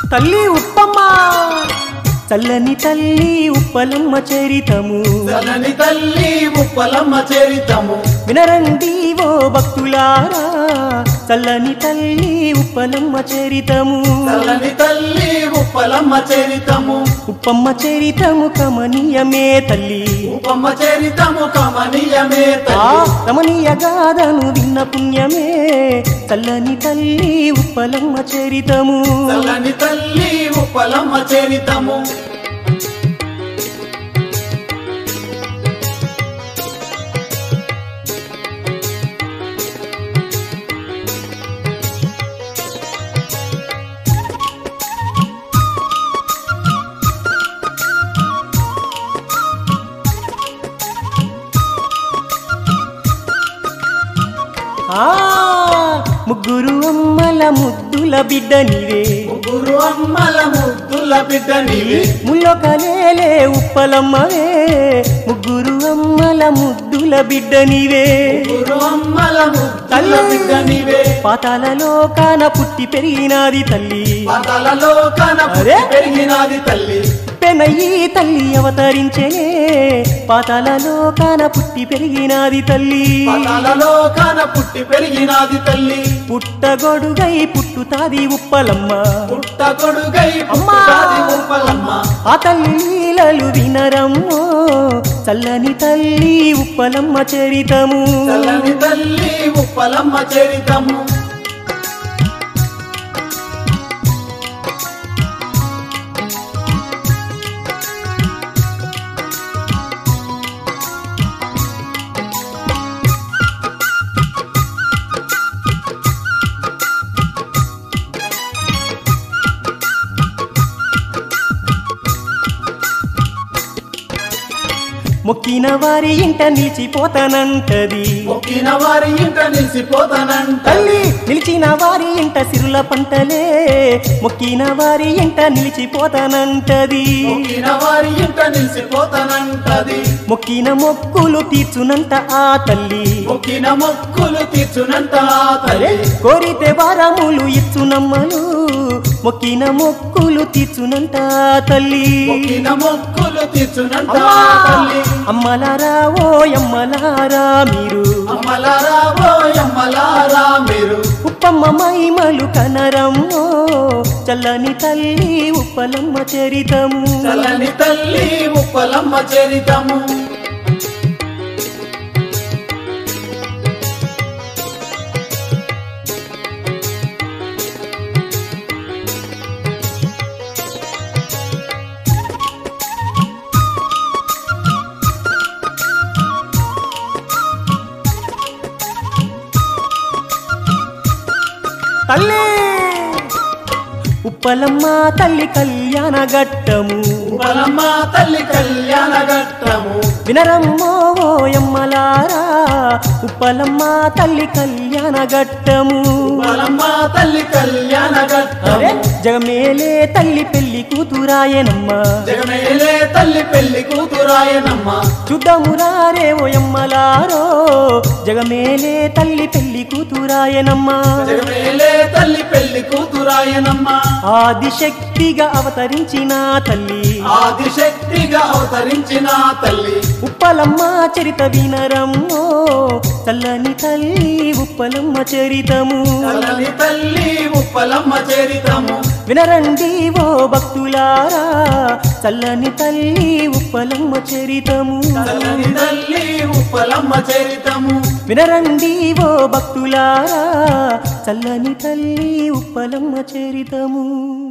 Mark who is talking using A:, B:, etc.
A: తల్లి ఉప్పమ్మ చల్లని తల్లి ఉప్పలమ్మ చరితము
B: చలని తల్లి ఉప్పలమ్మ చరితము
A: వినరండి ఓ భక్తులారా చల్లని తల్లి ఉప్పలమ్మ చరితము
B: చలని తల్లి ఉప్పలమ్మ చరితము
A: ఉప్పమ్మ చరితము కమనీయమే తల్లి
B: ఉపమ్మ చరితము కమనీయమే
A: ఆ
B: తల్లి
A: రమణీయ గాథను విన్న పుణ్యమే చల్లని తల్లి ఉప్పలమ్మ చరితము
B: చల్లని తల్లి ఉప్పలమ్మ చరితము
A: ఆ ముగ్గురు అమ్మల ముద్దుల బిడ్డ నీవే
B: ముగ్గురు అమ్మల ముద్దుల బిడ్డ నీవే
A: ముల్లొకలేలే ఉప్పలమ్మవే ముగ్గురు అమ్మల ముద్దుల బిడ్డ నీవే
B: ముగ్గురు అమ్మల ముద్దుల బిడ్డ నీవే
A: పాతాలలో కాన పుట్టి పెరిగినాది తల్లి
B: పాతాలలో కనపుట్టి
A: అరే?
B: పెరిగినాది తల్లి
A: పెనయ్యి తల్లి అవతరించెనే పాతాలలో కాన పుట్టి పెరిగినాది తల్లి
B: పాతాలలో కనపుట్టి పెరిగినాది తల్లి
A: పుట్టగొడుగై పుట్టుతాది ఉప్పలమ్మ
B: పుట్ట కొడుగై
A: అమ్మా!
B: పుట్టుతాది ఉప్పలమ్మ
A: ఆ తల్లి లీలలు వినరమ్మో చల్లని తల్లి ఉప్పలమ్మ చరితము
B: చల్లని తల్లి ఉప్పలమ్మ చరితము
A: మొక్కిన వారి ఇంట నిలిచిపోతానంటది
B: మొక్కిన వారి ఇంట నిలిచిపోతానంట
A: తల్లి నిలిచిన వారి ఇంట సిరుల పంటలే మొక్కిన వారి ఇంట నిలిచిపోతానంటది
B: మొక్కిన వారి ఇంట నిలిచిపోతానంటది
A: మొక్కిన మొక్కులు తీర్చునంట ఆ తల్లి
B: మొక్కిన మొక్కులు తీర్చునంట ఆ
A: అరే
B: తల్లి
A: కోరితే వారములు ఇచ్చునమ్మలు మొక్కిన మొక్కులు తీర్చునంట ఆ తల్లి
B: మొక్కిన మొక్కులు తీర్చునంట
A: అమ్మా!
B: ఆ తల్లి
A: అమ్మలారా ఓ అమ్మలారా మీరు
B: అమ్మలారా ఓ అమ్మలారా మీరు
A: ఉప్పమ్మ మైమలు కనరమ్మో చల్లని తల్లి ఉప్పలమ్మ చరితము
B: చల్లని తల్లి ఉప్పలమ్మ చరితము
A: తల్లి ఉప్పలమ్మ తల్లి కళ్యాణ ఘట్టము
B: ఉప్పలమ్మ తల్లి కళ్యాణ ఘట్టము
A: వినరమ్మో ఓయమ్మలారా ఉప్పలమ్మ తల్లి కళ్యాణ ఘట్టము
B: ఉప్పలమ్మ తల్లి కళ్యాణ
A: అరే
B: ఘట్టము
A: జగమేలే తల్లి పెళ్లి కూతురాయనమ్మ
B: జగమేలే తల్లి పెళ్లి కూతురాయనమ్మ
A: చూద్దామురారే ఓయమ్మలారో జగమేలే తల్లి పెళ్లి కూతురాయనమ్మ
B: జగమేలే తల్లి పెళ్లి కూతురాయనమ్మ
A: ఆదిశక్తిగా అవతరించిన తల్లి
B: ఆదిశక్తిగా అవతరించిన తల్లి
A: ఉప్పలమ్మ చరిత వినరమ్మో చల్లని తల్లి ఉప్పలమ్మ చరితము
B: చల్లని తల్లి ఉప్పలమ్మ చరితము
A: వినరండి ఓ భక్తులారా చల్లని తల్లి ఉప్పలమ్మ చరితము
B: చల్లని తల్లి ఉప్పలమ్మ చరితము
A: వినరండి ఓ భక్తులారా చల్లని తల్లి ఉప్పలమ్మ చరితము